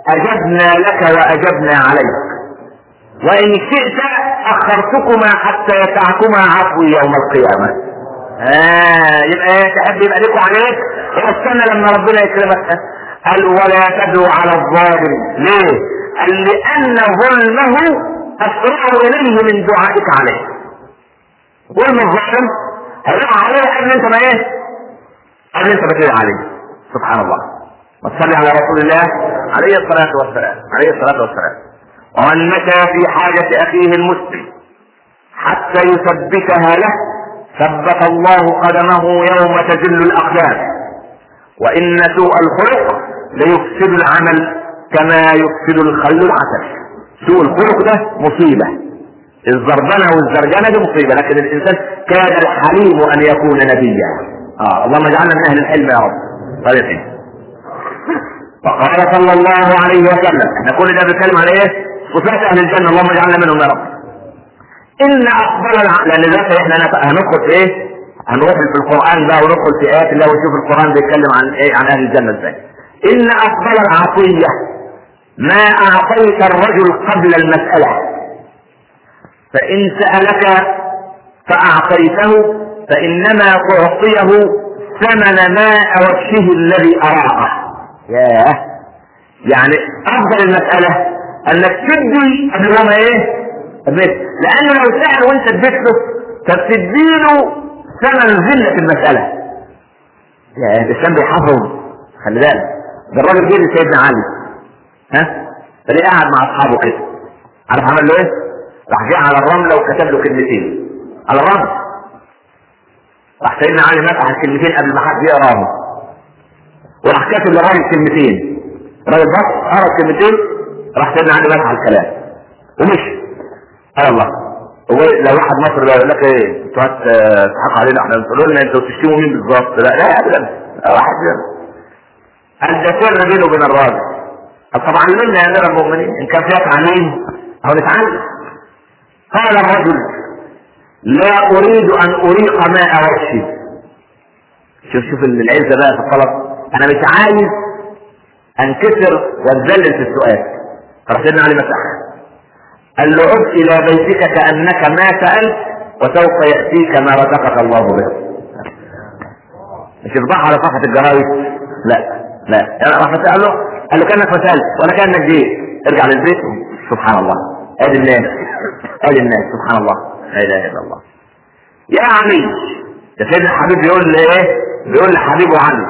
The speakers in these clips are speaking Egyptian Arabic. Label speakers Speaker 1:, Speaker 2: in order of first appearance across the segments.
Speaker 1: اجبنا لك واجبنا عليك وان شئت اخرتكما حتى يتعكما عفوي يوم القيامه آه يبقى ايه تحب يبقى لكم عليك استنى لما ربنا يكرمك قال ولا تدعو على الظالم ليه؟ قال لان ظلمه اسرع اليه من دعائك عليه ظلم الظالم هيقع عليه قبل انت ما ايه؟ قبل انت ما تدعي عليه سبحان الله وصلي على رسول الله عليه الصلاة والسلام عليه الصلاة والسلام ومن مشى في حاجة أخيه المسلم حتى يثبتها له ثبت الله قدمه يوم تجل الأقدام وإن سوء الخلق ليفسد العمل كما يفسد الخل العسل سوء الخلق ده مصيبة الزربنة والزرجنة دي مصيبة لكن الإنسان كاد الحليم أن يكون نبيا آه اللهم اجعلنا من أهل الحلم يا رب طيب وقال صلى الله عليه وسلم احنا كل ده بنتكلم على ايه؟ صفات اهل الجنه اللهم اجعلنا منهم يا رب. ان افضل الع... لان دلوقتي احنا هندخل في ايه؟ هنروح في القران بقى وندخل في ايات الله ونشوف القران بيتكلم عن ايه؟ عن اهل الجنه ازاي. ان افضل العطيه ما اعطيت الرجل قبل المساله. فان سالك فاعطيته فانما تعطيه ثمن ماء وجهه الذي اراقه. ياه يعني افضل المسألة انك تدي قبل ما ايه البيت لانه لو سأل وانت اديت له فبتديله ثمن ذلة المسألة يا الاسلام بيحافظ خلي بالك ده الراجل جه لسيدنا علي ها فليه قاعد مع اصحابه كده عارف عمل له ايه؟ راح جه على الرملة وكتب له كلمتين على الرمل راح سيدنا علي مسح الكلمتين قبل ما حد يقراهم وراح كاتب للراجل كلمتين الراجل بص قرا الكلمتين راح سيدنا علي مسح الكلام ومشي قال الله هو لو واحد مصري لو يقول لك ايه انتوا هتضحكوا علينا احنا بتقولوا لنا انتوا بتشتموا مين بالظبط لا لا ابدا واحد قال ده سر بينه وبين الراجل قال طب علمنا يا امير المؤمنين ان كان فيها تعليم اهو نتعلم قال الرجل لا اريد ان اريق ماء وحشي شوف شوف العزه بقى في الطلب انا مش عايز انكسر واتذلل في السؤال فراح سيدنا علي مسح قال له عد الى بيتك كانك ما سالت وسوف ياتيك ما رزقك الله به مش افضح على صفحه الجرايد لا لا يعني راح قال له قال له كانك ما سالت ولا كانك جيت ارجع للبيت سبحان الله ادي الناس ادي الناس سبحان الله لا اله الا الله يا علي ده سيدنا الحبيب بيقول لايه بيقول لحبيبه علي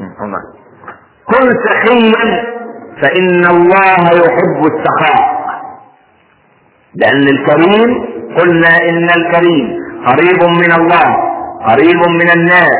Speaker 1: كن سخيا فإن الله يحب السخاء لأن الكريم قلنا إن الكريم قريب من الله قريب من الناس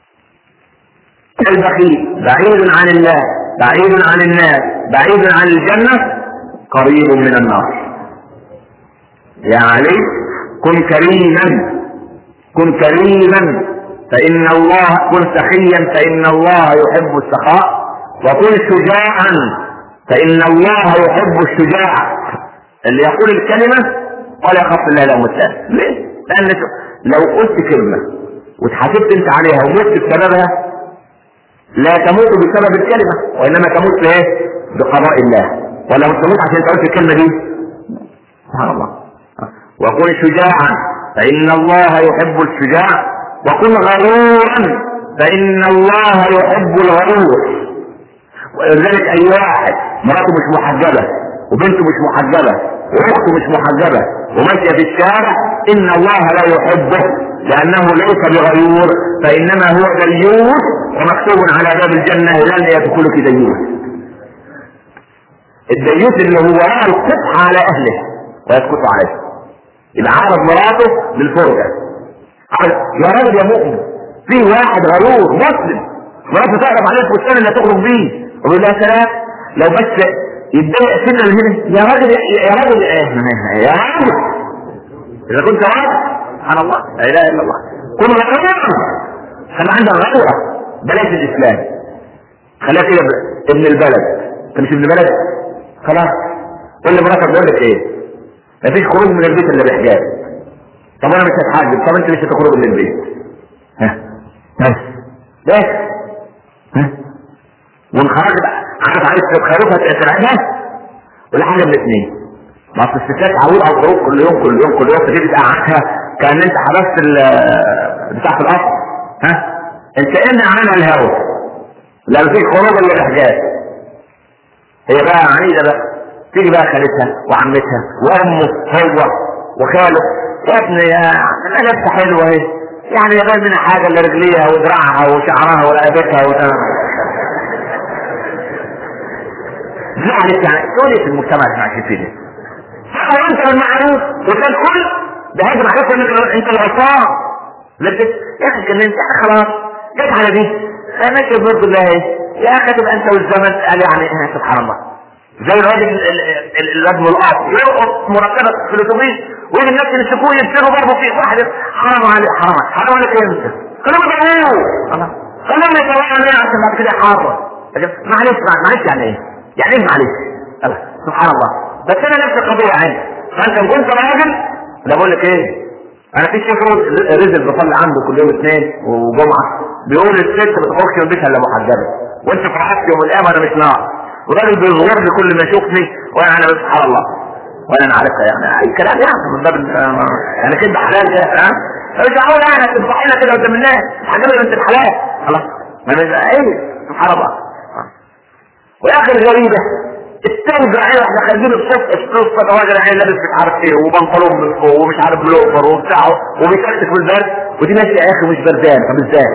Speaker 1: البخيل بعيد عن الله بعيد عن الناس بعيد عن الجنة قريب من النار يا علي كن كريما كن كريما فإن الله كن سخيا فإن الله يحب السخاء وكن شجاعا فإن الله يحب الشجاع اللي يقول الكلمة ولا يخاف الله له متان ليه؟ لأن لو قلت كلمة واتحاسبت أنت عليها ومت بسببها لا تموت بسبب الكلمة وإنما تموت بإيه؟ بقضاء الله ولا تموت عشان أنت قلت الكلمة دي سبحان الله وكن شجاعا فإن الله يحب الشجاع وكن غرورا فإن الله يحب الغرور ولذلك أي واحد مراته مش محجبة وبنته مش محجبة وأخته مش محجبة وماشية في الشارع إن الله لا يحبه لأنه ليس بغيور فإنما هو ديوث ومكتوب على باب الجنة لن يدخلك ديوث الديوث اللي هو يرى القطع على أهله ويسكت عليه يبقى عارض مراته للفرجة يا راجل يا مؤمن في واحد غرور مسلم مراته تعرف عليه الفستان اللي تخرج بيه ويقول لها سلام لو بس يتضايق سنه من هنا يا راجل يا راجل يا راجل اذا كنت راجل سبحان الله لا اله الا الله كن غيورا خلي عندك غيره بلاش الاسلام خليها كده ابن البلد انت مش ابن بلد خلاص قول لمراتك بقول لك ايه مفيش خروج من البيت الا بحجاب طب انا مش هتحجب طب انت مش هتخرج من البيت ها بس بس ها وان خرجت عارف عايز تخرفها تسرعها ولا حاجه من الاثنين ما اصل الستات عود على الخروج كل يوم كل يوم كل يوم تجيب تقعدها كان انت حبست بتاع في القصر ها انت ان عنها الهوى لا فيك خروج الا الاحجاز هي بقى عنيده بقى تيجي بقى خالتها وعمتها وامه هو وخاله يا ابني يا انا لابسه حلوه اهي يعني يا منها حاجه الا رجليها ودراعها وشعرها ورقبتها وتمام معلش يعني شو في المجتمع اللي احنا فيه وانت بالمعروف وكان كل بهاجم عليك انك انت الغلطان لكن يا اخي كلمت خلاص جت على دي ماشي برضه الله يا اخي تبقى انت والزمن قال يعني سبحان الله زي الراجل الرجل الارض يرقص مركبه في الاتوبيس ويجي الناس يمسكوه يبتغوا ضربه فيه واحد حرام عليك حرام حرام عليك انت كلام ضروري كلام يتوقع عشان بعد كده حرام معلش معلش يعني ايه؟ يعني ايه معلش؟ سبحان الله بس انا نفس القضيه عندي فانت كنت راجل لا بقول لك ايه انا في شيخ رزق بصلي عنده كل يوم اثنين وجمعه بيقول الست ما تخرجش من بيتها الا محجبه وانت فرحت يوم القيامه انا مش نار وراجل بيصغر لي كل ما يشوفني وانا انا سبحان الله وانا انا عارفها يعني اي كلام يعني من باب يعني كده حلال ده ها مش معقول يعني تفضحينا كده قدام الناس حاجه بنت الحلال خلاص ما ايه سبحان الله واخر غريبه الترجع ايه احنا خارجين الصبح الصبح راجل عين لابس مش عارف ايه وبنطلون من فوق ومش عارف بلوفر وبتاع وبيكتف في البرد ودي ماشيه يا اخي مش بردان طب ازاي؟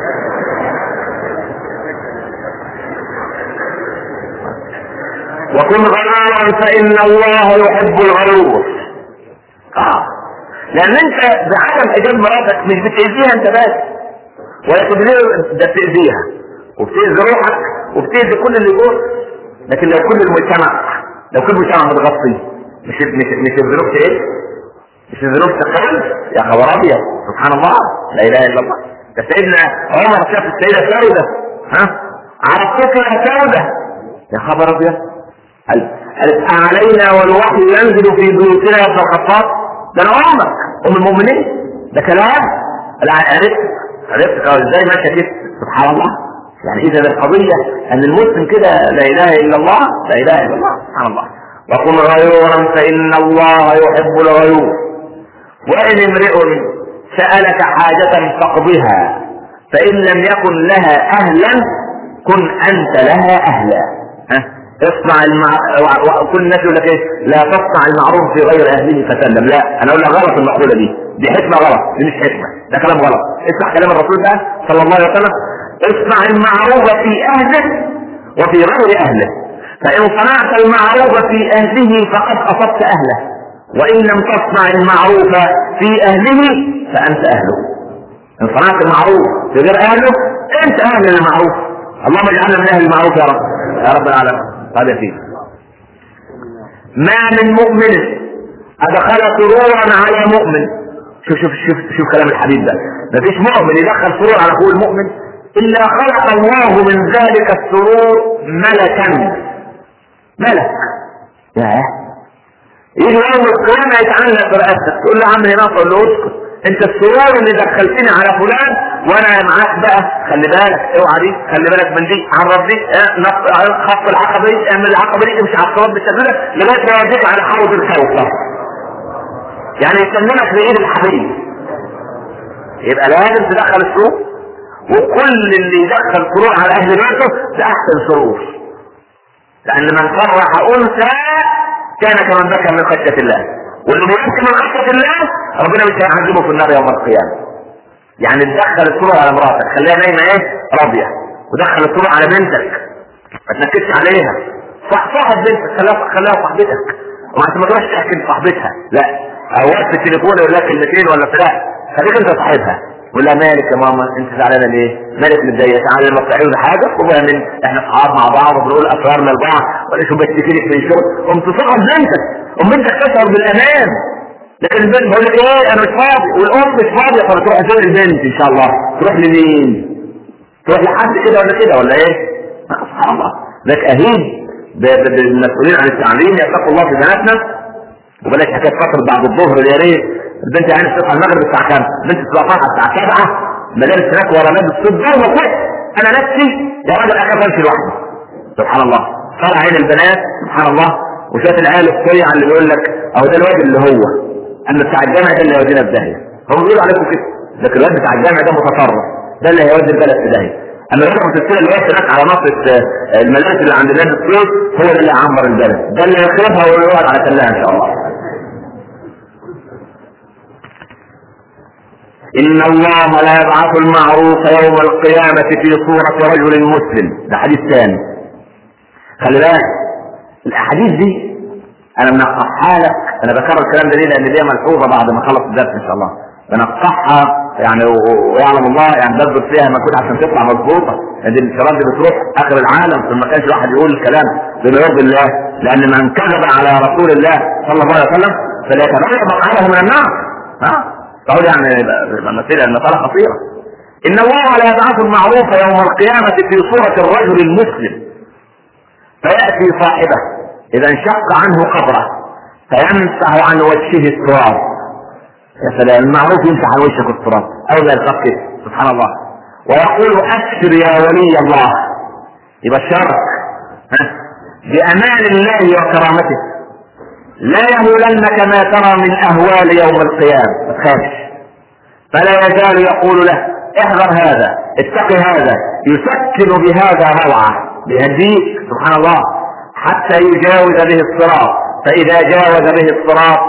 Speaker 1: وكن غيورا فان الله يحب الغيور اه لان انت بعدم حجاب مراتك مش بتاذيها انت بس ولا تبذيها ده بتاذيها وبتاذي روحك وبتاذي كل اللي جوه لكن لو كل المجتمع لو كل المجتمع متغطي مش مش مش الذنوب ايه؟ مش الذنوب تقل يا خبر ابيض سبحان الله لا اله الا الله ده سيدنا عمر شاف السيده سوده ها عرفتك يا سوده يا خبر ابيض قالت علينا والوحي ينزل في بيوتنا يا ابن الخطاب ده انا امك ام المؤمنين ده كلام عرفت عرفت ازاي ماشيه كده سبحان الله يعني اذا القضية ان المسلم كده لا اله الا الله لا اله الا الله سبحان الله وقل غيورا فان الله يحب الغيور وان امرئ سألك حاجة فاقضها فان لم يكن لها اهلا كن انت لها اهلا ها اصنع المع... كل الناس يقول لك ايه لا تصنع المعروف في غير اهله فسلم لا انا اقول لك غلط المقوله دي دي حكمه غلط دي مش حكمه ده كلام غلط اسمع كلام الرسول ده صلى الله عليه وسلم اصنع المعروف في اهله وفي غير اهله فان صنعت المعروف في اهله فقد اصبت اهله وان لم تصنع المعروف في اهله فانت اهله ان صنعت المعروف في غير اهله انت اهل المعروف اللهم اجعلنا من اهل المعروف يا رب يا رب العالمين هذا فيه ما من مؤمن ادخل سرورا على مؤمن شوف شوف شوف شوف كلام الحبيب ده مفيش مؤمن يدخل سرور على اخوه المؤمن إلا خلق الله من ذلك السرور ملكا ملك يا يجي يوم القيامة يتعلق برأسك تقول له عم هنا تقول له اسكت انت السرور اللي دخلتني على فلان وانا معاك بقى خلي بالك اوعى دي خلي بالك من دي عرف دي اه خط العقبه دي اعمل العقبه دي امشي على الصراط بالشكل لغايه ما يوديك على حوض الكوثر يعني يسلمك بايد الحبيب يبقى لازم تدخل السرور وكل اللي يدخل سرور على اهل بيته ده احسن سرور لان من فرح انثى كان كمن بكى من خشيه الله واللي بيبكي من خشيه الله ربنا مش هيعذبه في النار يوم القيامه يعني تدخل السرور على مراتك خليها نايمه ايه راضيه ودخل السرور على بنتك ما تنكدش عليها صح صاحب بنتك خليها خليها صاحبتك وما ما تروحش تحكي لصاحبتها لا او وقت التليفون يقول لك كلمتين ولا بتاع خليك انت صاحبها ولا مالك يا ماما انت زعلانه ليه؟ مالك متضايقه تعالى لما تعمل حاجه خدها من احنا اصحاب مع بعض وبنقول اسرارنا لبعض ولا شو بشتكي لك من شغل قمت تصغر بنتك ام بنتك تشعر بالامان لكن البنت بقول لك ايه انا مش فاضي والام مش فاضيه فتروح تزور البنت ان شاء الله تروح لمين؟ تروح لحد كده ولا كده ولا ايه؟ سبحان الله لك اهيب بالمسؤولين عن التعليم يتقوا الله في بناتنا وبلاش حكايه فتره بعد الظهر يا ريت البنت يعني تصحى المغرب الساعه كام؟ البنت تصحى الساعه 7 مدارس هناك ورا نادي الصبح وكده انا نفسي يا راجل اخاف امشي لوحدي سبحان الله طلع عين البنات سبحان الله وشاف العيال الصيع اللي بيقول لك اهو ده الواد اللي هو اما بتاع الجامع ده اللي هيودينا في داهيه هم بيقولوا عليكم كده لكن الواد بتاع الجامع ده متطرف ده اللي هيودي البلد في داهيه اما الواد المتسلسل اللي واقف هناك على نص المدارس اللي عند نادي الصيف هو ده اللي هيعمر البلد ده اللي هيخربها ويقعد على تلها ان شاء الله إن الله لا يبعث المعروف يوم القيامة في صورة رجل مسلم ده حديث ثاني خلي بالك الأحاديث دي أنا منقحها لك أنا بكرر الكلام ده ليه لأن دي ملحوظة بعد ما أخلص الدرس إن شاء الله بنقحها يعني ويعلم الله يعني بثبت فيها مجهود عشان تطلع مظبوطة لأن دي الشباب دي بتروح آخر العالم ثم كانش واحد يقول الكلام بما يرضي الله لأن من كذب على رسول الله صلى الله عليه وسلم فليتبين مقعده من النار ها فهو يعني مسألة المسألة خطيرة إن الله لا يبعث المعروف يوم القيامة في صورة الرجل المسلم فيأتي صاحبه إذا انشق عنه قبره فيمسح عن وجهه التراب يا سلام المعروف يمسح عن وجهك التراب أو لا يلقى سبحان الله ويقول أبشر يا ولي الله يبشرك بأمان الله وكرامته لا يهولنك ما ترى من اهوال يوم القيامة ما تخافش فلا يزال يقول له احذر هذا اتق هذا يسكن بهذا روعة بيهديك سبحان الله حتى يجاوز به الصراط فاذا جاوز به الصراط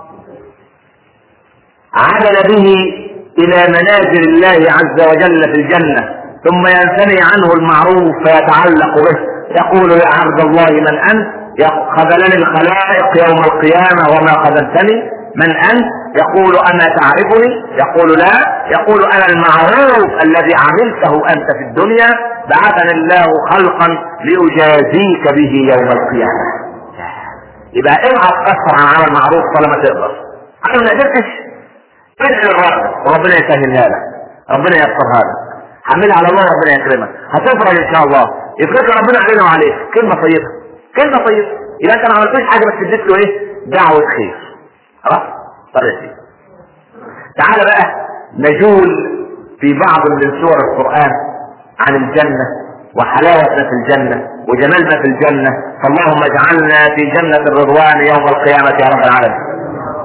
Speaker 1: عدل به الى منازل الله عز وجل في الجنة ثم ينثني عنه المعروف فيتعلق به يقول يا عبد الله من انت خذلني الخلائق يوم القيامة وما خذلتني من أنت يقول أما تعرفني يقول لا يقول أنا المعروف الذي عملته أنت في الدنيا بعثني الله خلقا لأجازيك به يوم القيامة يبقى اوعى تقصر عن عمل معروف طالما تقدر انا ما قدرتش ادعي الرب وربنا يسهلها لك ربنا ييسرها لك حملها على الله ربنا يكرمك هتفرج ان شاء الله يفرج ربنا علينا وعليك كلمه طيبه كلمة طيبة يبقى انت ما عملتوش حاجة بس اديت له ايه دعوة خير خلاص طيب تعال بقى نجول في بعض من سور القرآن عن الجنة وحلاوة ما في الجنة وجمال ما في الجنة فاللهم اجعلنا في جنة الرضوان يوم القيامة يا رب العالمين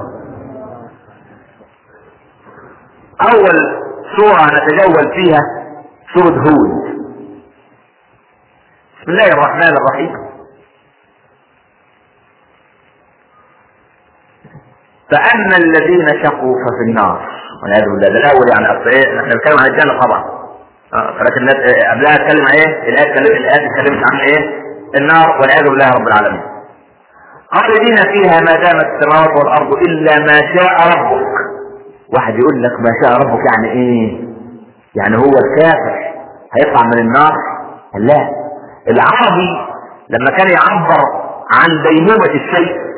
Speaker 1: أول سورة نتجول فيها سورة هود بسم الله الرحمن الرحيم فأما الذين شقوا ففي النار والعياذ بالله ده الأول يعني أصل إيه احنا بنتكلم عن الجنة طبعا اه لكن قبلها اتكلم عن ايه؟ الآية اتكلمت الآية اتكلمت عن ايه؟ النار والعياذ بالله رب العالمين. خالدين فيها ما دامت السماوات والأرض إلا ما شاء ربك. واحد يقول لك ما شاء ربك يعني إيه؟ يعني هو الكافر هيطلع من النار؟ لا العربي لما كان يعبر عن ديمومة الشيء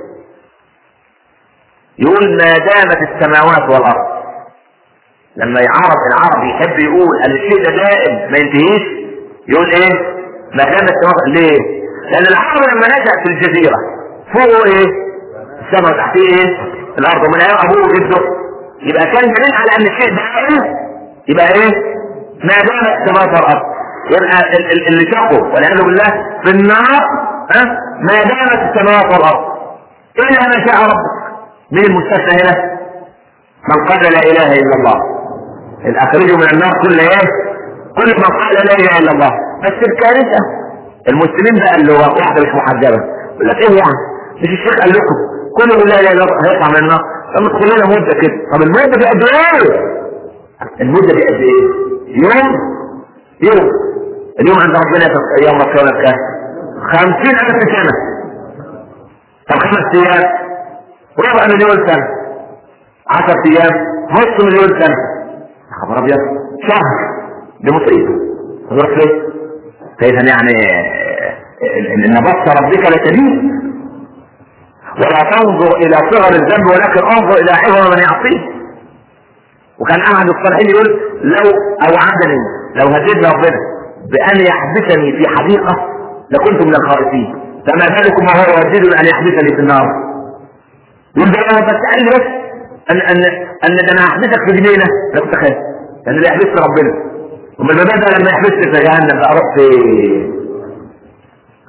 Speaker 1: يقول ما دامت السماوات والارض لما يعرف العربي يحب يقول ان الشيء ده دائم ما ينتهيش يقول ايه ما دامت السماوات ليه لان العرب لما نشأ في الجزيرة فوقه ايه السماء وتحتيه ايه الارض ومن ايام ابوه وجده يبقى كان دليل على ان الشيء دائم يبقى ايه ما دامت السماوات والارض يبقى اللي شقوا والعياذ بالله في النار ها ما دامت السماوات والارض الا ما شاء ربك مين المستثنى هنا؟ من قال لا اله الا الله اخرجوا من النار كل ايه؟ كل من قال لا اله الا الله بس الكارثه المسلمين بقى اللي هو واحده مش محجبه يقول لك ايه يعني؟ مش الشيخ قال لكم كل من لا اله الا الله هيطلع من النار طب ادخل لنا مده كده طب المده دي قد ايه؟ المده دي قد ايه؟ يوم يوم اليوم عند ربنا يوم القيامه كام؟ خمسين ألف سنة طب خمس أيام ربع مليون سنة عشر ايام نص مليون سنة يا خبر ابيض شهر دي مصيبة تروح ليه؟ فاذا يعني ان بطش ربك لشديد ولا تنظر الى صغر الذنب ولكن انظر الى عظم من يعصيه وكان احد الصالحين يقول لو اوعدني لو هددني ربنا بان يحبسني في حديقه لكنت من الخائفين فما بالكم وهو يهددني ان يحبسني في النار يقول ده انا بس قال لي بس ان ان ان ده انا هحبسك في جنينه انا كنت خايف لان اللي يحبسني ربنا وما الباب ده لما يحبسني في جهنم بقى رحت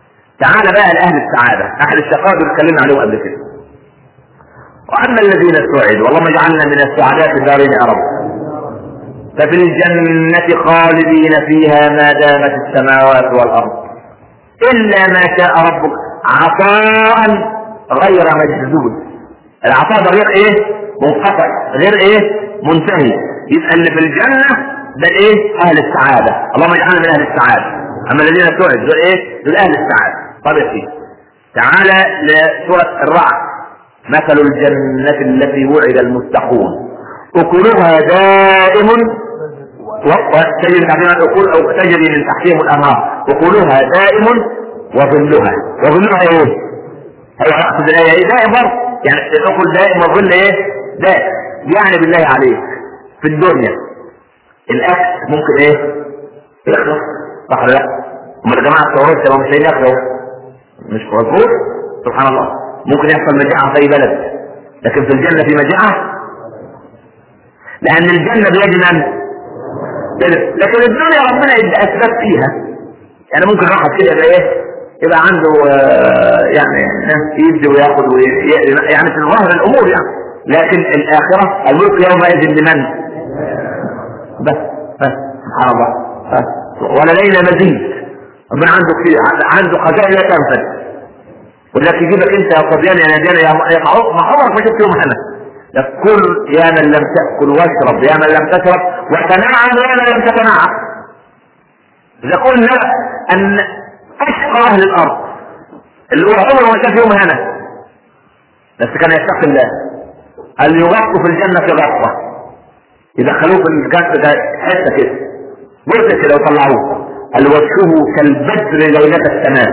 Speaker 1: تعال بقى لاهل السعاده اهل الشقاء دول اتكلمنا عليهم قبل كده واما الذين سعدوا اللهم اجعلنا من السعداء في الدارين يا رب ففي الجنة خالدين فيها ما دامت السماوات والأرض إلا ما شاء ربك عطاء غير مجذوذ العطاء ده غير ايه منقطع غير ايه منتهي يبقى اللي في الجنة ده ايه اهل السعادة اللهم اجعلنا من اهل السعادة اما الذين سعد دول ايه دول اهل السعادة طب يا سيدي تعالى لسورة الرعد مثل الجنة التي وعد المتقون أكلها دائم وتجري من تحتها الأكل أو تجري من تحتهم الأنهار أكلها دائم وظلها وظلها إيه؟ هي أقصد الآية إيه؟ دائم برضه يعني الأكل دائم وظل إيه؟ دائم يعني بالله عليك في الدنيا الأكل ممكن إيه؟ يخلص صح ولا لا؟ أمال الجماعة الثورات كانوا مش هياكلوا مش مظبوط سبحان الله ممكن يحصل مجاعة في أي بلد لكن في الجنة في مجاعة لأن الجنة بيد من؟ لكن الدنيا ربنا يدي أسباب فيها يعني ممكن واحد كده يبقى إيه؟ يبقى عنده آه يعني يدي وياخد وي... يعني في ظاهر الأمور يعني لكن الآخرة الملك يومئذ لمن؟ بس بس سبحان الله بس ولدينا مزيد ربنا عنده كتير عنده خزائن لا تنفذ ولكن يجيبك انت يا صبيان يا نادينا يا ما عمرك ما شفت يوم هنا كل يا من لم تأكل واشرب يا من لم تشرب وتنعم يا من لم تتنعم إذا قلنا أن أشقى أهل الأرض اللي هو عمره ما شاف يوم هنا بس كان يتقي الله قال يغطوا في الجنة في غطة يدخلوه في الجنة ده حتة كده جزء كده وطلعوه قال وجهه كالبدر ليلة السماء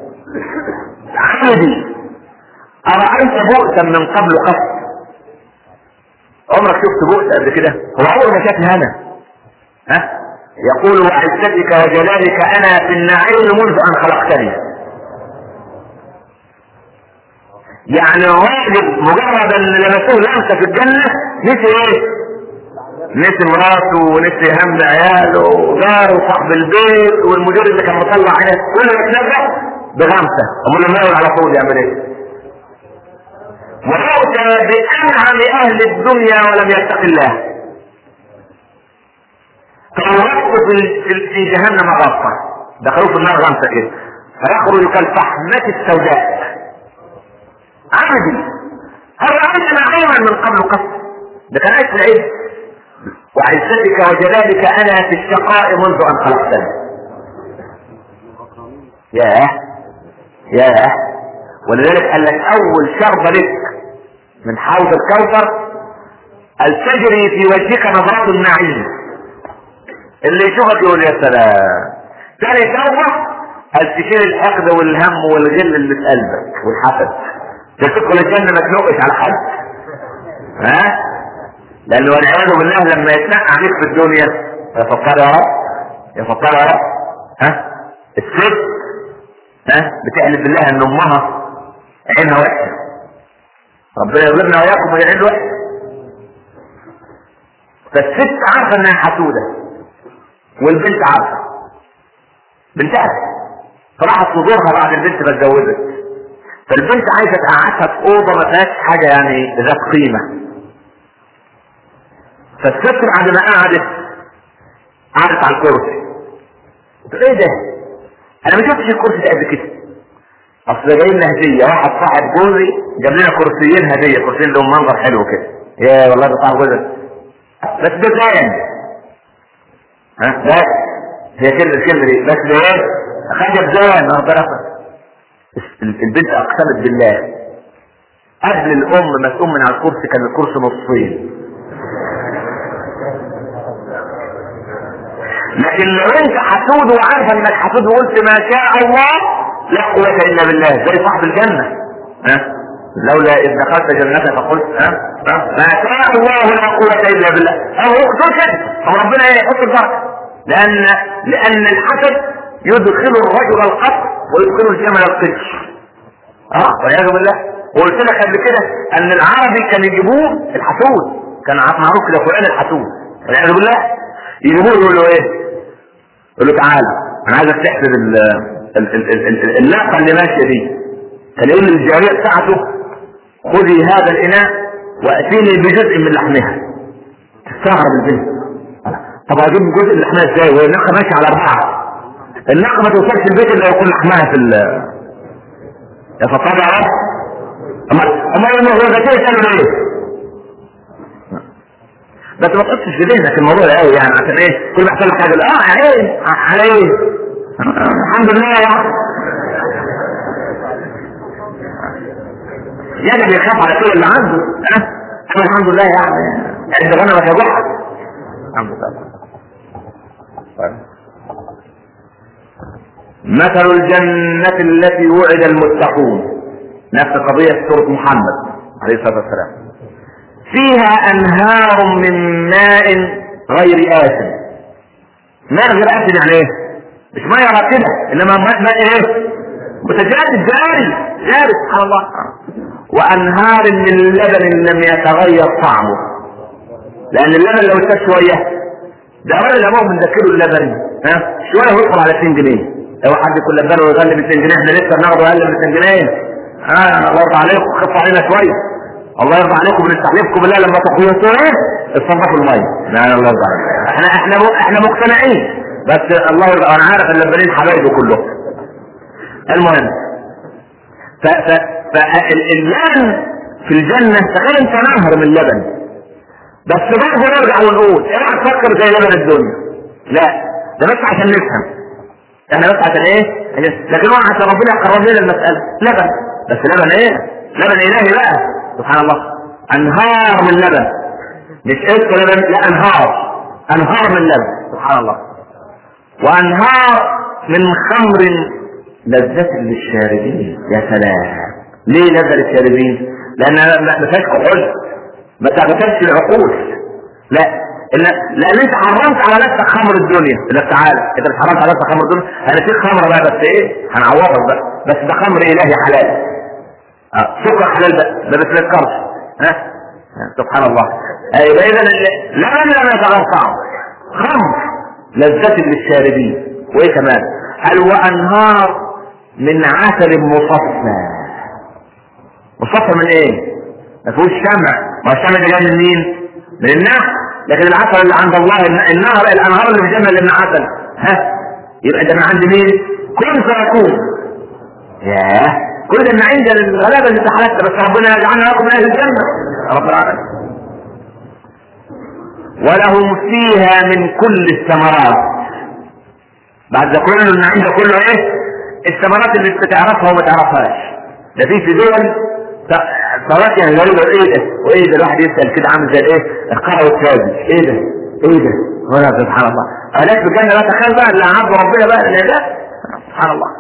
Speaker 1: عادي أرأيت بؤسا من قبل قط عمرك شفت بؤس قبل كده هو عمره ما شافني انا ها يقول وعزتك وجلالك انا في النعيم منذ ان خلقتني يعني الراجل مجرد ان لمسوه لمسه في الجنه نسي ايه؟ نسي مراته ونسي هم عياله وجاره وصاحب البيت والمدير اللي كان مطلع عينه كل ما يتنبأ بغمسه امال لما يقول على طول يعمل ايه؟ ويؤتى بأنعم أهل الدنيا ولم يتق الله فيغطوا في في جهنم غطة دخلوا في النار غمسة كده فيخرج كالفحمة السوداء عبدي هل رأيت نعيما من قبل قط ده كان عيش العيد وعزتك وجلالك انا في الشقاء منذ ان خلقتني ياه ياه ولذلك قال لك اول شربة لك من حوض الكوثر أن تجري في وجهك نظرات النعيم اللي يشوفك يقول يا سلام ثاني شربة أن تشيل الحقد والهم والغل اللي في قلبك والحسد تدخل الجنة ما تنقش على حد ها لأنه والعياذ بالله لما يتنقع عليك في الدنيا يفكر يا رب يفكر يا رب ها الست ها بتحلف بالله ان امها عينها وحشه ربنا يغلبنا واياكم من العين الوحشه فالست عارفه انها حسوده والبنت عارفه بنتها فراحت تزورها بعد البنت ما اتجوزت فالبنت عايزه تقعدها في اوضه ما فيهاش حاجه يعني ذات قيمه فالست بعد ما قعدت قعدت على الكرسي قلت ايه ده؟ انا ما شفتش الكرسي ده قبل كده اصل جاي لنا هديه واحد صاحب جوزي جاب لنا كرسيين هديه كرسيين لهم منظر حلو كده يا والله ده صاحب جوزي بس ده زين ها لا هي كلمه الكلمه دي بس ده ايه خدت زين ما طرفها البنت اقسمت بالله قبل الام ما تقوم من على الكرسي كان الكرسي نصين لكن لو انت حسود وعارفه انك حسود وقلت ما شاء الله لا قوة الا بالله زي صاحب الجنة ها لولا اذ دخلت جنتك فقلت ها ما شاء الله لا قوة الا بالله او تشهد او ربنا يحط البركة لان لان الحسد يدخل الرجل القصر ويدخل الجمل القدر اه والعياذ بالله وقلت لك قبل كده ان العربي كان يجيبوه الحسود كان معروف كده فلان الحسود والعياذ بالله يجيبوه يقول له ايه؟ يقول له تعالى انا عايزك تحسد الناقه اللي ماشيه دي كان يقول للجاريه بتاعته خذي هذا الاناء واتيني بجزء من لحمها تستغرب البنت طب اجيب جزء من لحمها ازاي وهي الناقه ماشيه على اربعه الناقه ما توصلش البيت الا يكون لحمها في ال يا فطابع يا رب اما اما هو ذكي تعمل ايه بس ما تحطش في ذهنك الموضوع ده قوي يعني عشان ايه كل ما يحصل لك حاجه اه على ايه على ايه الحمد لله يا يعني بيخاف على كل اللي عنده ها أه؟ الحمد لله يعني يعني ده انا بتوجع الحمد لله طيب. مثل الجنة التي وعد المتقون نفس قضية سورة محمد عليه الصلاة والسلام فيها انهار من ماء غير آسن ماء غير آسن يعني ايه مش ماء راكدة انما ماء, ماء ايه متجدد جاري جاري سبحان الله وانهار من لبن لم يتغير طعمه لان اللبن لو اشتد شوية ده اولا الامام من ذكره اللبن ها شوية ويدخل على 2 جنيه لو حد يكون لبن ويغلب 2 جنيه احنا لسه بناخده اقل من 2 جنيه اه الله يرضى عليكم خفوا علينا شويه الله يرضى عليكم بنستحلفكم بالله لما تقولوا ايه اتصرفوا الميه لا الله يرضى عليكم احنا احنا احنا مقتنعين بس الله يرضى انا عارف اللبنين حبايبه كلهم المهم ف ف فاللبن في الجنة تخيل انت نهر من اللبن بس برضه نرجع ونقول ايه تفكر زي لبن الدنيا لا ده بس عشان نفهم احنا بس عشان ايه لكن هو عشان ربنا يقرب لنا المسألة لبن بس لبن ايه لبن الهي بقى سبحان الله انهار من لبن مش اسم لبن لا انهار انهار من لبن سبحان الله وانهار من خمر لذة للشاربين يا سلام ليه لذة للشاربين لان ما فيهاش كحول ما تعبتش العقول لا لان انت حرمت على نفسك خمر الدنيا اذا تعالى انت حرمت على نفسك خمر الدنيا انا في خمر بقى بس ايه هنعوضك بقى بس ده خمر الهي حلال سكر حلال بقى ما بتذكرش ها سبحان الله ايوه اذا لا لا يتغير طعم خمر لذة للشاربين وايه كمان قال وانهار من عسل مصفى مصفى من ايه ما فيهوش شمع ما الشمع ده جاي من مين من النار لكن العسل اللي عند الله النهر الانهار اللي في الجنه اللي من عسل ها يبقى ده من عند مين كن فيكون ياه كل ما عند الغلابه اللي تحلت بس ربنا يجعلنا لكم من اهل الجنه رب العالمين ولهم فيها من كل الثمرات بعد ده كله النعيم ده كله ايه الثمرات اللي انت تعرفها وما تعرفهاش ده في في دول فواكه غريبه ايه ده وايه ده الواحد يسال كده عامل زي ايه القرع والكاذب ايه ده ايه ده ولا سبحان الله هلاك في الجنه لا تخيل بقى اللي عبد ربنا بقى اللي ده سبحان الله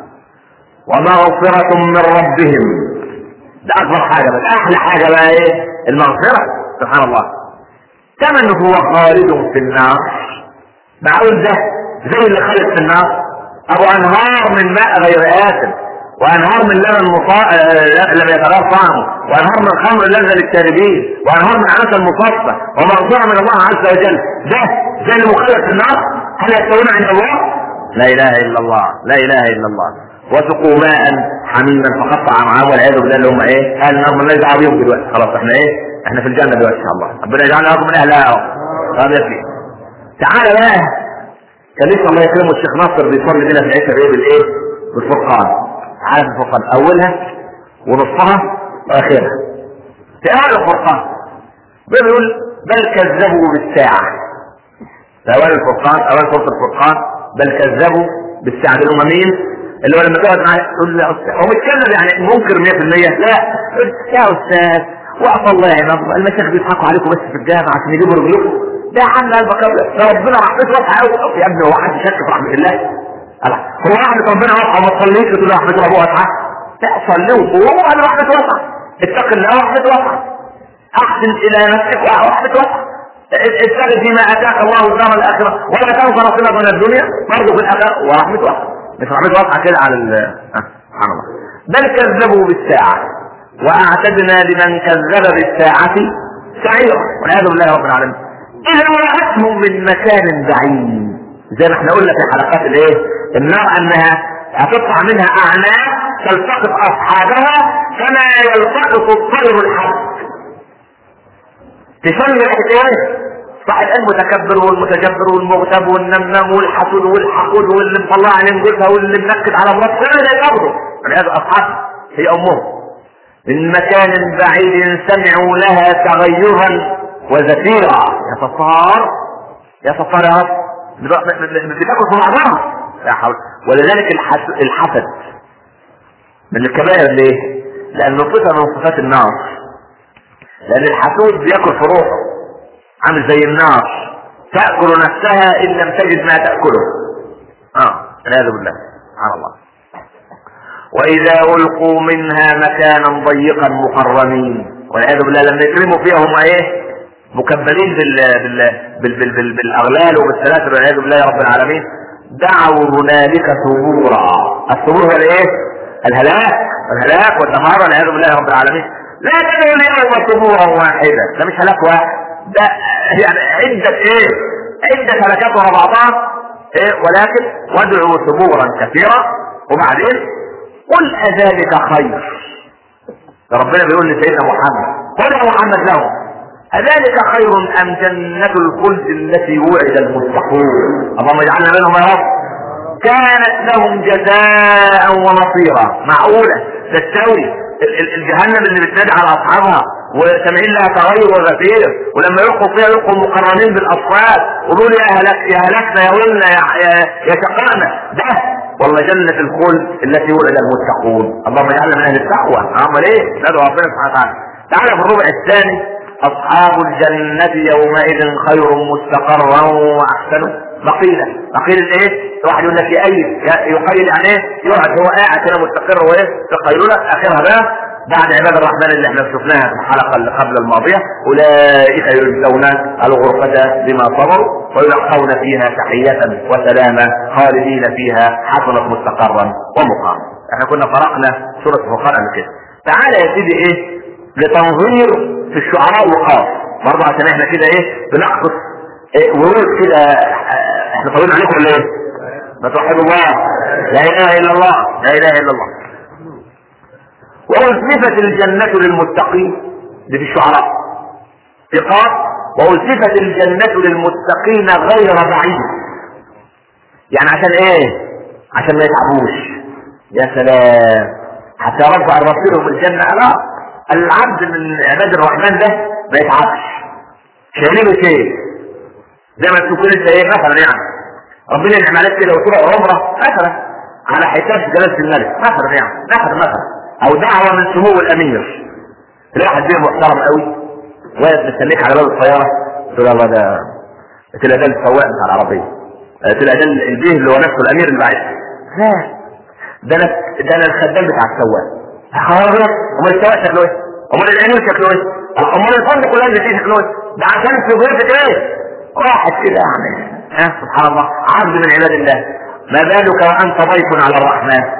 Speaker 1: ومغفرة من ربهم ده أكبر حاجة بس أحلى حاجة بقى إيه المغفرة سبحان الله كمن هو خالد في النار معقول ده زي اللي خالد في النار أبو أنهار من ماء غير آسن وأنهار من لبن مصا... لم يتغير طعمه وأنهار من خمر لذة للشاربين وأنهار من عسل مصفى ومغفرة من الله عز وجل ده زي اللي مخلد في النار هل يستوون عند الله؟ لا إله إلا الله لا إله إلا الله وسقوا ماء حميما فقطع معاهم والعياذ بالله اللي هم ايه؟ اهل النار مالناش دعوه بيهم دلوقتي خلاص احنا ايه؟ احنا في الجنه دلوقتي ان شاء الله ربنا يجعلنا لكم من اهلها اهو هذا يكفي تعالى بقى كان لسه الله يكرمه الشيخ ناصر بيصلي لنا في العشاء بايه بالايه؟ بالفرقان عارف الفرقان اولها ونصها واخرها في اول الفرقان بيقول بل كذبوا بالساعه في اول الفرقان اول سوره الفرقان بل كذبوا بالساعه الاممين اللي هو لما تقعد معاه تقول له هو متكلم يعني منكر 100% لا يا استاذ وعفى الله يا عم المشايخ بيضحكوا عليكم بس في الجامعه عشان يجيبوا رجلكم ده يا عم قلبك ده ربنا رحمته واسعه قوي يا ابني هو حد شك في رحمه الله هو رحمه ربنا واسعه وما تصليش وتقول رحمه ربنا واسعه لا صلوا وهو قال رحمه واسعه اتق الله رحمه واسعه احسن الى نفسك ورحمه واسعه استغل فيما اتاك الله الدار الاخره ولا تنسى نصيبك من الدنيا برضه في الاخره ورحمه واسعه مش عملت واضحه كده على ال سبحان الله بل كذبوا بالساعة وأعتدنا لمن كذب بالساعة سعيرا والعياذ بالله رب العالمين إذا رأتهم من مكان بعيد زي ما احنا قلنا في حلقات الايه النار انها هتطلع منها اعناق تلتقط اصحابها كما يلتقط الطير الحب تشم ريحه ايه؟ صاحب المتكبر والمتجبر والمغتاب والنمام والحسود والحقود واللي مطلع عليه جوزها واللي منكد على مراته كل ده يقبضه ولهذا اصحاب هي امهم من مكان بعيد سمعوا لها تغيرا وزفيرا يا ستار يا ستار يا رب بتاكل في بعضها لا حول ولذلك الحسد من الكبائر ليه؟ لأنه صفة من صفات النار لأن الحسود بياكل في روحه عامل زي النار تأكل نفسها إن لم تجد ما تأكله اه والعياذ بالله سبحان الله وإذا ألقوا منها مكانا ضيقا مقرنين والعياذ بالله لما يكرموا فيها هم إيه؟ مكبلين بال... بال... بال... بال... بال... بالأغلال وبالسلاسل والعياذ بالله رب العالمين دعوا هنالك ثبورا الثبور هو الإيه؟ الهلاك الهلاك والدمار والعياذ بالله رب العالمين لا تدعوا اليوم ثبورا واحدا ده مش هلاك واحد ده يعني عدة ايه عدة هلكات ورا بعضها ايه ولكن وادعوا ثبورا كثيرا وبعدين قل أذلك خير ربنا بيقول لسيدنا محمد قل يا محمد له أذلك خير أم جنة الخلد التي وعد المتقون اللهم اجعلنا منهم يا رب كانت لهم جزاء ومصيرا معقولة تستوي الجهنم اللي بتنادي على أصحابها وسامعين لها تغير وغفير ولما يلقوا فيها يلقوا مقرنين بالاصوات قولوا لي يا هلك يا هلكنا يا ولنا يا يا, يا شقائنا ده والله جنة الخلد التي وعد المتقون اللهم اجعلنا من اهل التقوى عمل ايه؟ ندعو ربنا سبحانه وتعالى تعالى في الربع الثاني اصحاب الجنة يومئذ خير مستقرا واحسن مقيلة مقيل ايه؟ واحد يقول لك يأيد يقيل يعني ايه؟ يقعد هو قاعد كده مستقر وايه؟ في قيلولة اخرها بقى بعد عباد الرحمن اللي احنا شفناها في الحلقة اللي قبل الماضية أولئك يجزون الغرفة بما صبروا ويلقون فيها تحية وسلاما خالدين فيها حصلت مستقرا ومقاما احنا كنا فرقنا سورة الفرقان قبل كده تعالى يا سيدي ايه لتنظير في الشعراء وقاف برضه عشان احنا كده ايه بنقص إيه ورود كده احنا طالبين عليكم ولا ايه؟ ما توحدوا الله لا اله الا الله لا اله الا الله وأزلفت الجنة للمتقين دي في الشعراء في قاف وأزلفت الجنة للمتقين غير بعيد يعني عشان ايه عشان ما يتعبوش يا سلام حتى يرفع رصيدهم الجنة لا العبد من عباد الرحمن ده ما يتعبش شايلينه شيء زي ما تكون انت ايه مثلا يعني ربنا ينعم عليك كده وتروح عمره مثلا على حساب جلالة الملك مثلا يعني مثلا مثلا او دعوة من سمو الامير تلاقي واحد بيه محترم قوي واقف مستنيك على باب السيارة تقول الله ده تلاقي ده السواق بتاع العربية تلاقي ده البيه اللي هو نفسه الامير اللي بعد لا ده انا ده انا الخدام بتاع السواق خلاص امال السواق شكله ايه؟ امال الامير شكله ايه؟ امال الفندق كله اللي فيه شكله ايه؟ ده عشان في غرفة ايه؟ واحد كده يعني ها سبحان الله عبد من عباد الله ما بالك وانت ضيف على الرحمن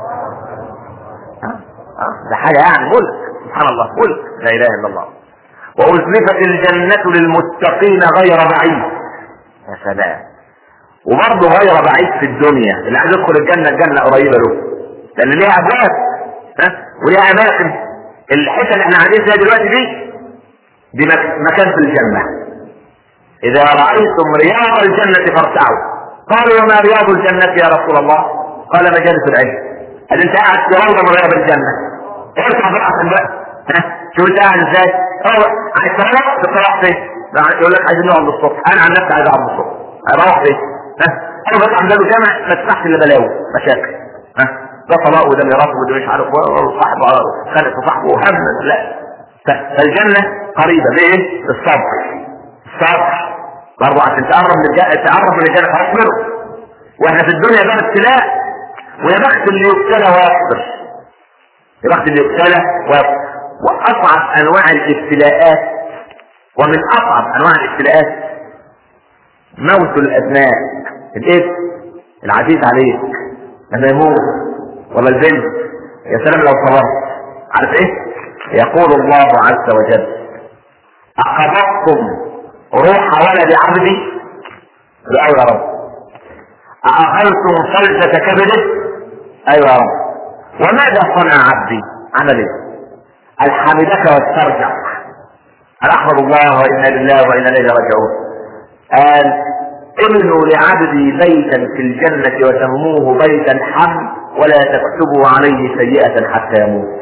Speaker 1: ده حاجة يعني ملك سبحان الله ملك لا اله الا الله وازلفت الجنة للمتقين غير بعيد يا سلام وبرضه غير بعيد في الدنيا اللي عايز يدخل الجنة الجنة قريبة له لان ليها ابواب ها وليها اماكن الحته اللي احنا قاعدين فيها دلوقتي دي دي مكان في الجنة اذا رأيتم رياض الجنة فارتعوا قالوا وما رياض الجنة يا رسول الله قال مجالس العلم هل انت قاعد في روضه من رياض الجنه ارفع براسك بقى ها شوف انت قاعد ازاي اه عايز تروح تروح فين يقول لك عايزين نقعد الصبح انا عن نفسي عايز اقعد الصبح اروح فين ها انا بطلع من باب الجامع ما تسمحش الا بلاوي مشاكل ها ده طلاق وده ميراث وده مش عارف وصاحبه خانق في صاحبه وهم لا فالجنه قريبه بايه؟ الصبر الصبر برضه عشان تقرب من الجنه تقرب من الجنه فاصبروا واحنا في الدنيا بقى ابتلاء ويا بخت اللي يبتلى ويصبر يا بخت اللي يبتلى ويصبر واصعب انواع الابتلاءات ومن اصعب انواع الابتلاءات موت الابناء الابن العزيز عليك لما يموت ولا البنت يا سلام لو صبرت عارف ايه يقول الله عز وجل اقبضتم روح ولد عبدي لا يا رب أأخذتم فلسة كبده ايوه يا رب وماذا صنع عبدي عمل ايه الحمدك واسترجع احمد الله وانا لله وانا اليه راجعون قال ابنوا لعبدي بيتا في الجنة وسموه بيت الحمد ولا تكتبوا عليه سيئة حتى يموت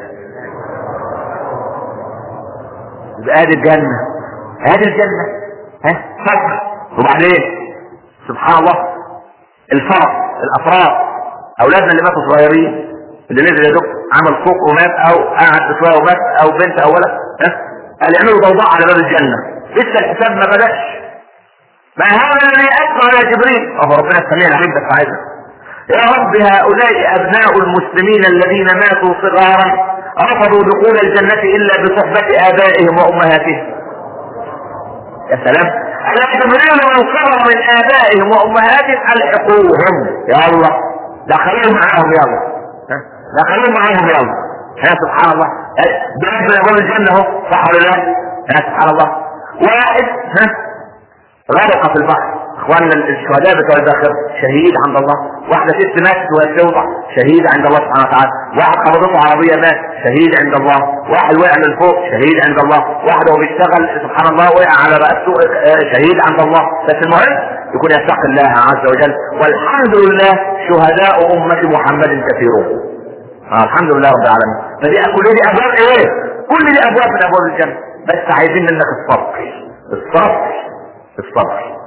Speaker 1: يبقى ادي الجنة ادي الجنة ها صبر وبعدين سبحان الله الفرق الافراد اولادنا اللي ماتوا صغيرين اللي نزل يا دكتور عمل فوق ومات او قعد شويه ومات او بنت او ولد ها قال يعملوا ضوضاء على باب الجنه لسه الحساب ما بداش ما هذا الذي اسمع يا جبريل اهو ربنا السميع العليم بس عايزه يا رب هؤلاء ابناء المسلمين الذين ماتوا صغارا رفضوا دخول الجنه الا بصحبه ابائهم وامهاتهم يا سلام الا جبريل من صغر من ابائهم وامهاتهم الحقوهم يا الله دخلوا معاهم يلا دخلوا معاهم يلا يا سبحان الله ده من ابواب الجنه اهو صح ولا لا؟ يا سبحان الله واحد ها غرق في البحر اخواننا الشهداء بتوع الباخر شهيد عند الله واحده ست ماتت وهي توضع شهيد عند الله سبحانه وتعالى واحد خبطته عربيه مات شهيد عند الله واحد وقع من فوق شهيد عند الله واحد وهو بيشتغل سبحان الله وقع على راسه شهيد عند الله بس المهم يكون يتقي الله عز وجل والحمد لله شهداء امه محمد كثيرون آه الحمد لله رب العالمين فدي كل دي ابواب ايه كل دي ابواب من ابواب الجنه بس عايزين منك الصبر الصبر الصبر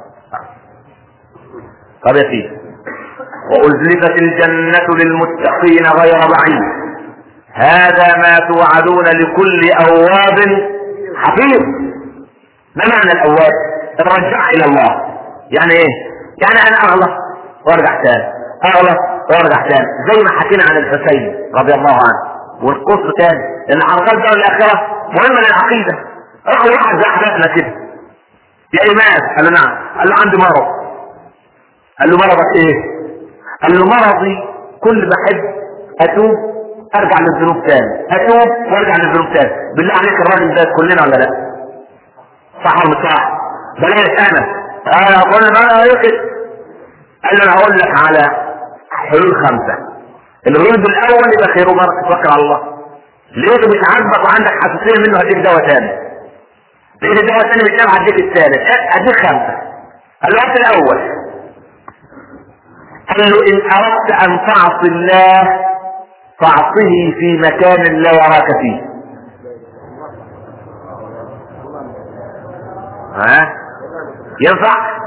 Speaker 1: طب يا سيدي وأزلفت الجنة للمتقين غير بعيد هذا ما توعدون لكل أواب حفيظ ما معنى الأواب؟ الرجع إلى الله يعني إيه؟ يعني أنا أغلط وأرجع تاني أغلط وأرجع تاني زي ما حكينا عن الحسين رضي الله عنه والقصة تاني لأن عرقات الدار الآخرة مهمة للعقيدة راح واحد زي حالاتنا كده يا إمام قال له نعم قال له عندي مرض قال له مرضك ايه قال له مرضي كل ما احب اتوب ارجع للذنوب تاني اتوب وارجع للذنوب تاني بالله عليك الراجل ده كلنا ولا لا صح ولا مش صح بلاش انا انا اقول له انا يقل قال له انا هقول لك على حلول خمسه الغلب الاول يبقى خير مرة تتوكل على الله لقيته مش عاجبك وعندك حساسيه منه هديك دواء تاني لقيت الدواء الثاني مش نافع هديك الثالث هديك خمسه قال له هات الاول قال له ان اردت ان تعصي الله فاعصه في مكان لا يراك فيه ها ينفع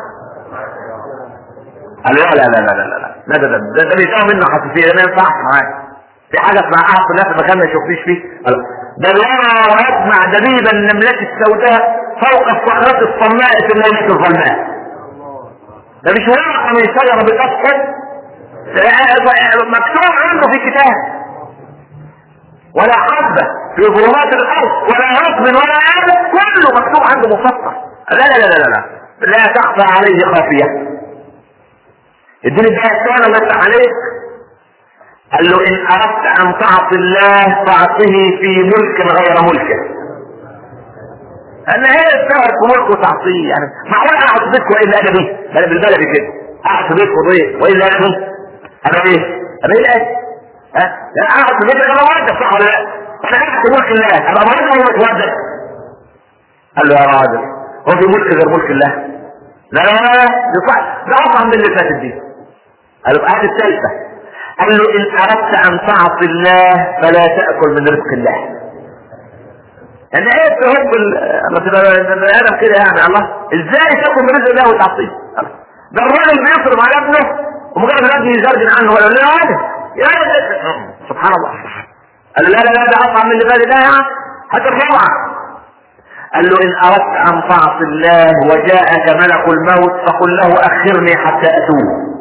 Speaker 1: قال لا لا لا لا لا لا لا ده ده ده ده بيساوي منه حساسيه ده ما ينفعش معاك في حاجه اسمها اعصي الله في مكان ما يشوفنيش فيه ده الورى يسمع دبيب النملة السوداء فوق الصخرة الصماء في الليلة الظلماء ده مش ورقة من شجرة بتسقط مكتوب عنه في كتاب ولا حبة في ظلمات الأرض ولا رطب ولا عابد كله مكتوب عنده مفكر لا لا لا لا لا لا تخفى عليه خافية اديني الدعاء الثاني الله يفتح عليك قال له ان اردت ان تعصي الله فاعصه في ملك غير ملكه ان هي السبب في ملك وتعصيه يعني معقول اقعد في بيتكم والا ادبي بالبلدي كده اقعد في بيتكم ضيف والا ادبي انا ايه؟ انا ايه الايه؟ ها؟ لا اقعد في بيتك انا مؤدب صح ولا لا؟ انا قاعد في ملك الله ابقى مؤدب ولا متودد؟ قال له يا راجل هو في ملك غير ملك الله؟ لا لا لا دي صح ده اصلا من اللي فاتت دي قال له هذه الثالثه قال له ان اردت ان تعصي الله فلا تاكل من رزق الله يعني ايه تحب لما تبقى بني ادم كده يعني الله ازاي تاكل من رزق الله وتعصيه ده الراجل بيصرف على ابنه ومجرد الابن يزرجن عنه ولا لا عادي يا سبحان الله قال له لا لا لا ده اصعب من اللي بالي ده يعني حتى الرابعه قال له ان اردت ان تعصي الله وجاءك ملك الموت فقل له اخرني حتى اتوب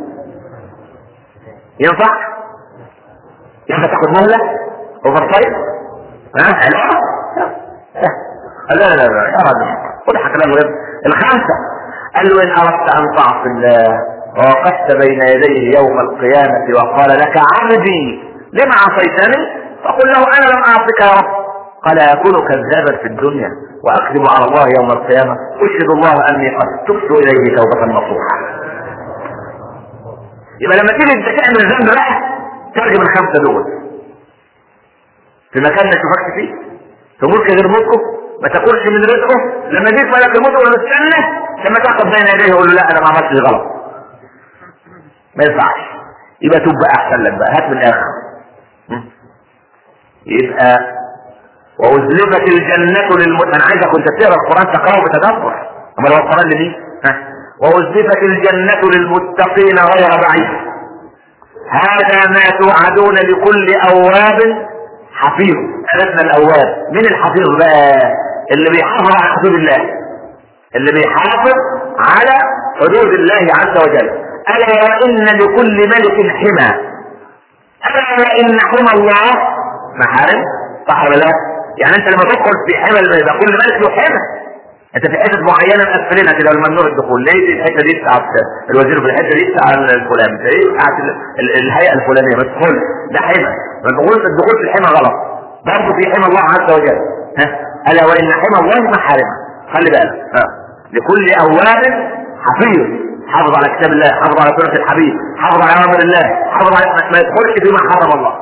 Speaker 1: ينفع؟ ينفع تاخد مهلة؟ اوفر تايم؟ ها؟ لا لا لا لا يا راجل خد كلام غير الخامسة قال له إن أردت أن تعصي الله ووقفت بين يديه يوم القيامة وقال لك عبدي لما عصيتني؟ فقل له أنا لم أعصك يا رب قال أكون كذابا في الدنيا وأكذب على الله يوم القيامة أشهد الله أني قد تبت إليه توبة نصوحا يبقى لما تيجي انت تعمل ذنب بقى ترجم الخمسه دول في مكان ما تشوفكش فيه في ملك غير ملكه ما تاكلش من رزقه لما يجيك ملك الموت ولا تستنى لما تقف بين يديه يقول له لا انا ما عملتش غلط ما ينفعش يبقى توب بقى احسن لك بقى هات من الاخر م? يبقى وازلفت الجنة للمت انا عايزك وانت تقرا القران تقراه بتدبر اما لو القران لمين؟ ها وازلفت الجنة للمتقين غير بعيد هذا ما توعدون لكل اواب حفيظ عرفنا الاواب مين الحفيظ بقى اللي بيحافظ على حدود الله اللي بيحافظ على حدود الله عز وجل الا وان لكل ملك حمى الا وان حمى الله محارم صح ولا لا يعني انت لما تدخل في حمى يبقى كل ملك له حمى انت في حتت معينه مقفلينها كده الممنوع الدخول ليه دي الحته دي بتاعت الوزير في الحته دي بتاع الفلان ايه بتاعت الهيئه الفلانيه ما تدخل ده حمى فالدخول الدخول في الحمى غلط برضه في حمى الله عز وجل ها الا وان حمى الله محارمه خلي بالك ها لكل اواب حفيظ حافظ على كتاب الله حافظ على سنه الحبيب حافظ على امر الله حافظ على ما يدخلش فيما حرم الله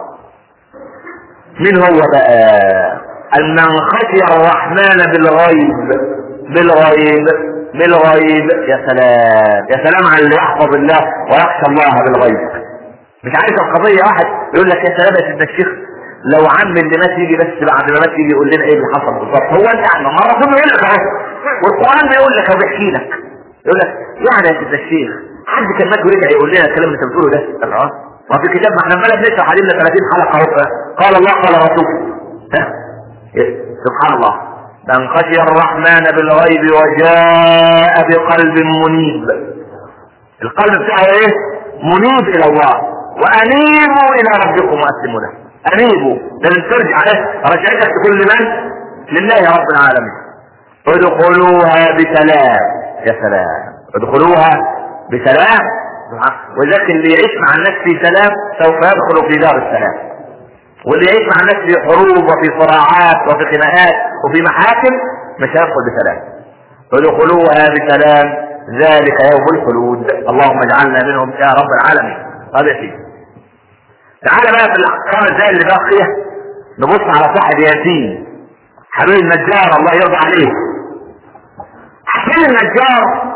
Speaker 1: مين هو بقى من خشي الرحمن بالغيب بالغيب بالغيب يا سلام يا سلام على اللي يحفظ الله ويخشى الله بالغيب مش عايز القضية واحد يقول لك يا سلام يا سيدنا الشيخ لو عم اللي مات يجي بس بعد ما مات يجي يقول لنا ايه اللي حصل بالظبط هو انت يعني ما الرسول بيقول لك اهو والقران بيقول لك او بيحكي لك يقول لك يعني يا سيدنا الشيخ حد كان مات ورجع يقول لنا الكلام اللي انت بتقوله ده اه ما في كتاب ما احنا عمال بنشرح علينا 30 حلقه اهو قال الله قال رسول ها سبحان الله من خشي الرحمن بالغيب وجاء بقلب منيب القلب بتاعه ايه منيب الى الله وانيبوا الى ربكم واسلموا له انيبوا لازم ترجع ايه رجعتك تكون لمن لله رب العالمين ادخلوها بسلام يا سلام ادخلوها بسلام ولكن اللي يعيش مع الناس في سلام سوف يدخل في دار السلام واللي يعيش مع الناس في حروب وفي صراعات وفي خناقات وفي محاكم مش هيدخل بسلام ادخلوها بسلام ذلك يوم الخلود اللهم اجعلنا منهم يا رب العالمين طب يا سيدي تعالى بقى في الاحكام ازاي اللي باقيه نبص على صاحب ياسين حبيب النجار الله يرضى عليه حبيب النجار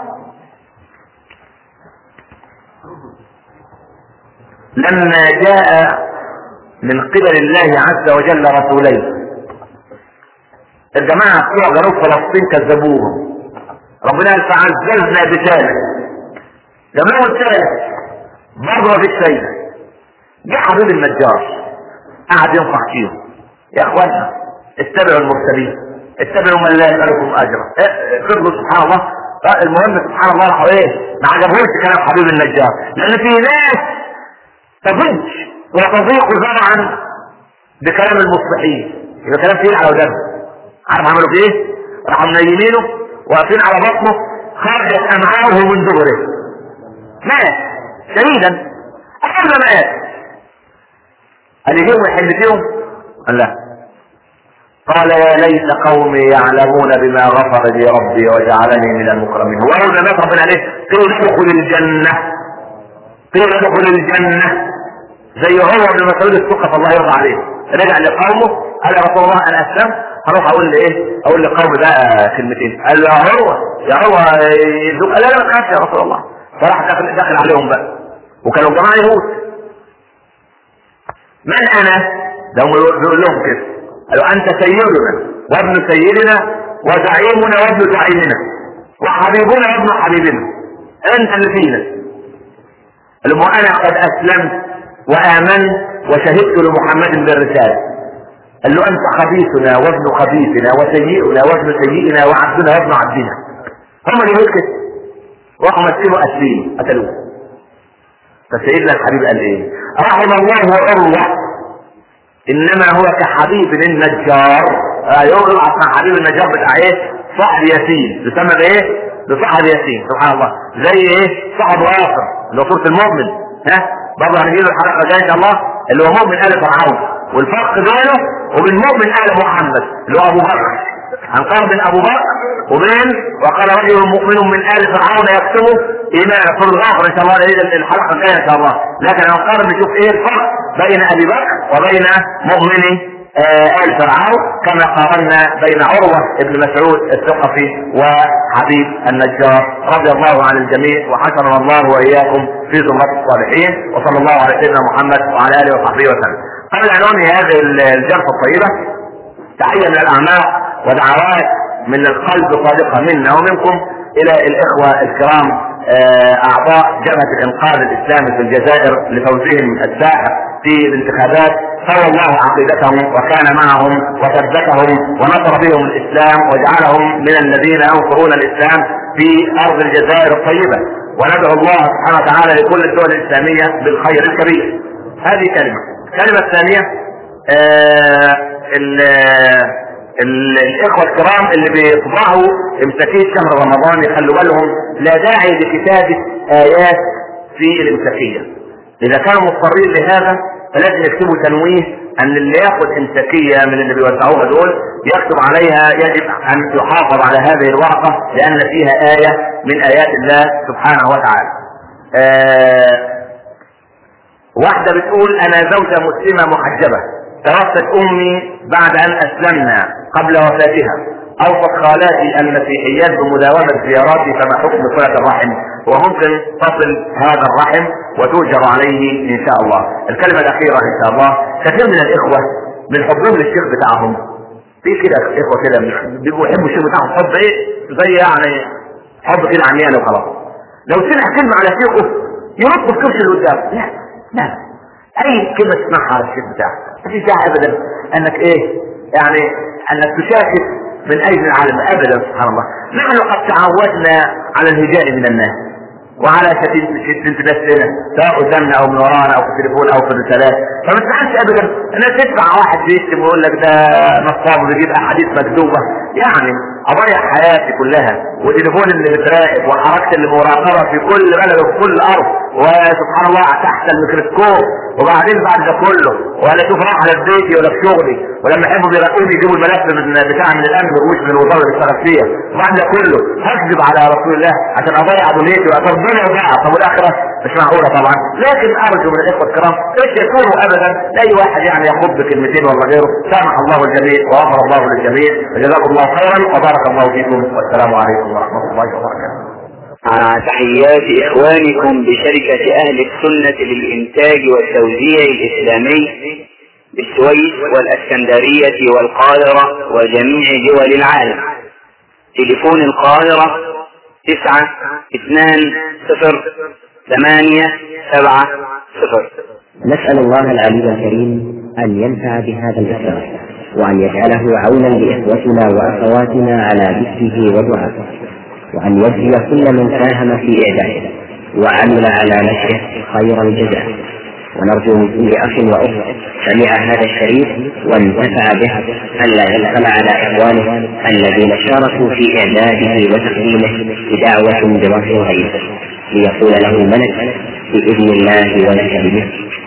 Speaker 1: لما جاء من قبل الله عز وجل رسولين الجماعة بتوع جنوب فلسطين كذبوهم ربنا قال فعززنا بثالث جماعة الثالث برضه ما فيش فايدة جه حبيب النجار قعد ينصح فيهم يا اخوانا اتبعوا المرسلين اتبعوا من لا يسألكم اجرا فضلوا سبحان الله المهم سبحان الله راحوا ايه ما عجبهمش كلام حبيب النجار لان في ناس تضج وتضيق زرعا بكلام المصلحين يبقى كلام تقيل على ودانه عارف عملوا في ايه؟ راحوا منيمينه واقفين على بطنه خرجت امعاؤه من دبره مات شهيدا قبل ما مات قال يجيهم يحل فيهم؟ قال لا قال يا ليت قومي يعلمون بما غفر لي ربي وجعلني من المكرمين هو اول ما مات ربنا عليه قيل ادخل الجنه قيل ادخل الجنه زي عمر بن مسعود الثقف الله يرضى عليه رجع لقومه قال يا رسول الله انا اسلمت هروح اقول لايه؟ اقول لقومي بقى كلمتين قال له يا عروه يا عروه قال لا لا ما تخافش يا رسول الله فراح داخل داخل عليهم بقى وكانوا جماعه يهود من انا؟ ده بيقول لهم كده قالوا انت سيدنا وابن سيدنا وزعيمنا وابن زعيمنا وحبيبنا وابن حبيبنا انت اللي فينا قال له انا قد اسلمت وامنت وشهدت لمحمد بالرساله قال له انت خبيثنا وابن خبيثنا وسيئنا وابن سيئنا وعبدنا وابن عبدنا هم اللي يقول كده راحوا مسلموا اسلين قتلوه فسيدنا الحبيب قال ايه رحم الله عروه انما هو كحبيب النجار آه يوم مع حبيب النجار بتاع ايه صاحب ياسين يسمى بايه بصاحب ياسين سبحان الله زي ايه صاحب غافر اللي هو سوره المؤمن ها برضه هنجيب الحلقه الجايه ان شاء الله اللي هو مؤمن ال فرعون والفرق بينه وبين مؤمن ال محمد اللي هو ابو بكر هنقارن بين ابو بكر وبين وقال رجل مؤمن من ال فرعون يكتب ايمان سوره الغافر ان شاء الله الحلقه الجايه ان شاء الله لكن هنقارن نشوف ايه الفرق بين ابي بكر وبين مؤمن آه، ال فرعون كما قارنا بين عروه بن مسعود الثقفي وحبيب النجار رضي الله عن الجميع وحشرنا الله واياكم في زمرة الصالحين وصلى الله على سيدنا محمد وعلى اله وصحبه وسلم. قبل ان انهي هذه الجلسه الطيبه تحيه من الاعماق ودعوات من القلب صادقه منا ومنكم الى الاخوه الكرام آه، اعضاء جبهه الانقاذ الاسلامي في الجزائر لفوزهم الساحق في الانتخابات سوى الله عقيدتهم وكان معهم وثبتهم ونصر بهم الاسلام وجعلهم من الذين ينصرون الاسلام في ارض الجزائر الطيبه وندعو الله سبحانه وتعالى لكل الدول الاسلاميه بالخير الكبير هذه كلمه الكلمه الثانيه آه الاخوه الكرام اللي بيطبعوا امساكيه شهر رمضان يخلوا بالهم لا داعي لكتابه ايات في الامساكيه اذا كانوا مضطرين لهذا فلازم يكتبوا تنويه ان اللي ياخذ امساكيه من اللي بيوزعوها دول يكتب عليها يجب ان يحافظ على هذه الورقه لان فيها ايه من ايات الله سبحانه وتعالى. آه واحده بتقول انا زوجه مسلمه محجبه توفت امي بعد ان اسلمنا قبل وفاتها اوصت خالاتي المسيحيات بمداومه زياراتي كما حكم صله الرحم وممكن تصل هذا الرحم وتؤجر عليه ان شاء الله. الكلمه الاخيره ان شاء الله كثير من الاخوه من حبهم للشيخ بتاعهم في كده اخوه كده بيبقوا يحبوا الشيخ بتاعهم حب ايه زي يعني حب كده عمياني وخلاص. لو سمع كلمه على شيخه يرد الكرسي اللي قدامه لا لا اي كلمه تسمعها على الشيخ بتاعك ما فيش داعي ابدا انك ايه يعني انك تشاكك من اجل العالم ابدا سبحان الله نحن قد تعودنا على الهجاء من الناس وعلى شتيمة الناس لنا سواء قدامنا او من ورانا او في التليفون او في الرسالات فما تزعلش ابدا الناس تدفع واحد بيشتم ويقول لك ده نصاب وبيجيب احاديث مكذوبه يعني اضيع حياتي كلها وتليفون اللي بتراقب وحركه اللي مراقبه في كل بلد وفي كل ارض وسبحان الله تحت الميكروسكوب وبعدين بعد ده كله ولا اشوف راح على بيتي ولا في شغلي ولما يحبوا بيراقبوني يجيبوا الملف من بتاع من الامن ومش من الوزاره اللي بيشتغل فيها وبعد ده كله هكذب على رسول الله عشان اضيع دنيتي ربنا يوجعها طب والاخره مش معقوله طبعا لكن ارجو من الاخوه الكرام ايش يكونوا ابدا لاي واحد يعني يخض كلمتين ولا غيره سامح الله الجميع وغفر الله للجميع وجزاكم الله خيرا وبارك الله فيكم والسلام عليكم ورحمه الله وبركاته
Speaker 2: مع تحيات إخوانكم بشركة أهل السنة للإنتاج والتوزيع الإسلامي بالسويس والأسكندرية والقاهرة وجميع دول العالم تليفون القاهرة تسعة اثنان صفر ثمانية سبعة صفر
Speaker 3: نسأل الله العلي الكريم أن ينفع بهذا الإسلام وأن يجعله عونا لإخوتنا وأخواتنا على ذكره ودعائه وأن يجزي كل من ساهم في إعداده وعمل على نشره خير الجزاء ونرجو من كل أخ وأخت سمع هذا الشريف وانتفع به ألا يبخل على إخوانه الذين شاركوا في إعداده وتقديمه بدعوة بوجه غيره ليقول له الملك بإذن الله ولك بمثل